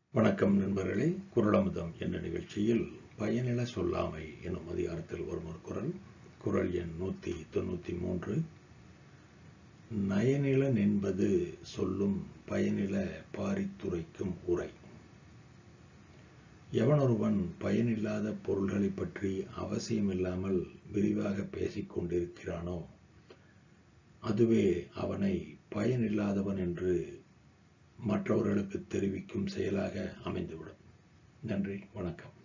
வணக்கம் நண்பர்களே குரலமுதம் என்ற நிகழ்ச்சியில் பயனில சொல்லாமை எனும் அதிகாரத்தில் வரும் ஒரு குரல் குரல் எண் நூத்தி தொண்ணூத்தி மூன்று நயனில என்பது சொல்லும் பயனில பாரித்துரைக்கும் உரை எவனொருவன் பயனில்லாத பொருள்களைப் பற்றி அவசியமில்லாமல் விரிவாக பேசிக் கொண்டிருக்கிறானோ அதுவே அவனை பயனில்லாதவன் என்று மற்றவர்களுக்கு தெரிவிக்கும் செயலாக அமைந்துவிடும் நன்றி வணக்கம்